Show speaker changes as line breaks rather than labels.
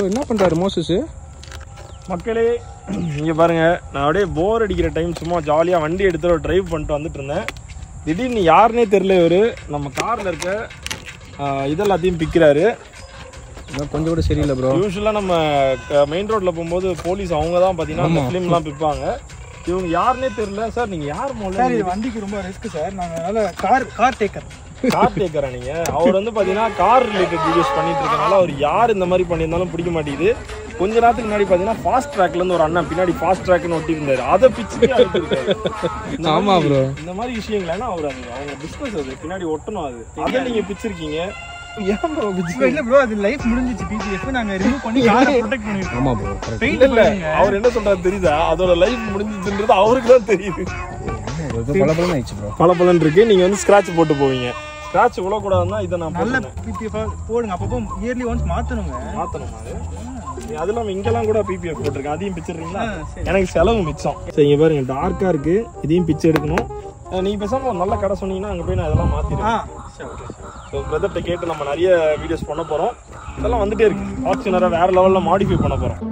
Bro என்ன பண்ணுறாரு Moses
மக்களே இங்கே பாருங்க நான் அப்படியே போர் அடிக்கிற டைம் சும்மா ஜாலியாக வண்டி எடுத்து டிரைவ் பண்ணிட்டு வந்துட்டு இருந்தேன் திடீர்னு யாருனே தெரில இவரு நம்ம காரில் இருக்க ஆஹ், இதெல்லாத்தையும் பிக்கிறாரு
கொஞ்சம் கூட சரியில்லை ப்ரோ
யூஸ்வலாக நம்ம மெயின் ரோட்ல போகும்போது போலீஸ் அவங்க தான் பார்த்தீங்கன்னா ஃபிலிம்லாம் பிப்பாங்க இவங்க யாருனே தெரியல சார் நீங்கள் யார்
சார்
மூலம்
இது வண்டிக்கு ரொம்ப ரிஸ்க் சார் நாங்கள் அதனால கார் கார் டேக்கர்
கார் டேக்கரா நீங்க அவர் வந்து பாத்தீங்கன்னா கார் ரிலேட்டட் வீடியோஸ் பண்ணிட்டு இருக்கனால அவர் யார் இந்த மாதிரி பண்ணியிருந்தாலும் பிடிக்க மாட்டேங்குது கொஞ்ச நேரத்துக்கு முன்னாடி பாத்தீங்கன்னா ஃபாஸ்ட் ட்ராக்ல இருந்து ஒரு அண்ணன் பின்னாடி ஃபாஸ்ட் ட்ராக்னு ஒட்டி இருந்தாரு அதை பிச்சு
ஆமா bro.
இந்த மாதிரி விஷயங்கள் ஏன்னா அவர் அது அவங்க பிசினஸ் அது பின்னாடி ஒட்டணும் அது அதை நீங்க பிச்சிருக்கீங்க ஏன் bro பிச்சு
இல்ல ப்ரோ அது லைஃப் முடிஞ்சிச்சு பிபிஎஃப் நாங்க ரிமூவ் பண்ணி காரை ப்ரொடெக்ட் பண்ணிருக்கோம்
ஆமாம் ப்ரோ கரெக்ட்
பெயிண்ட்
இல்ல அவர் என்ன சொல்றாரு தெரியுதா அதோட லைஃப் முடிஞ்சிச்சுன்றது அவருக்கு தான் தெரியுது
பல பலன் ஆயிடுச்சு ப்ரோ
பல பலன் இருக்கு நீங்க வந்து ஸ்கிராட்ச் போட்டு போவீங்க ஸ்கிராட்ச் விழக்கூடாதுன்னா இதை நான்
நல்ல
போட்டுனேன்.
பிபிஎஃப் போடுங்க அப்பப்போ இயர்லி ஒன்ஸ் மாத்தணுங்க
மாத்தணுமா அது நீ அது இல்லாம இங்கெல்லாம் கூட பிபிஎஃப் போட்டிருக்கேன் அதையும் பிச்சிடுறீங்களா
ஆ, சரி.
எனக்கு செலவு மிச்சம் சரி இங்க பாருங்க டார்க்கா இருக்கு இதையும் பிச்சு எடுக்கணும் அஹ் நீங்க பேசாம ஒரு நல்ல கடை சொன்னீங்கன்னா அங்க போய் நான் இதெல்லாம்
ஆ
மாத்திடுவேன்
சரி
ஸோ பிரதர்கிட்ட கேட்டு நம்ம நிறைய வீடியோஸ் பண்ண போறோம் இதெல்லாம் வந்துட்டே இருக்கு ஃபார்ச்சுனரை வேற லெவல்ல மாடிஃபை பண்ண போறோம்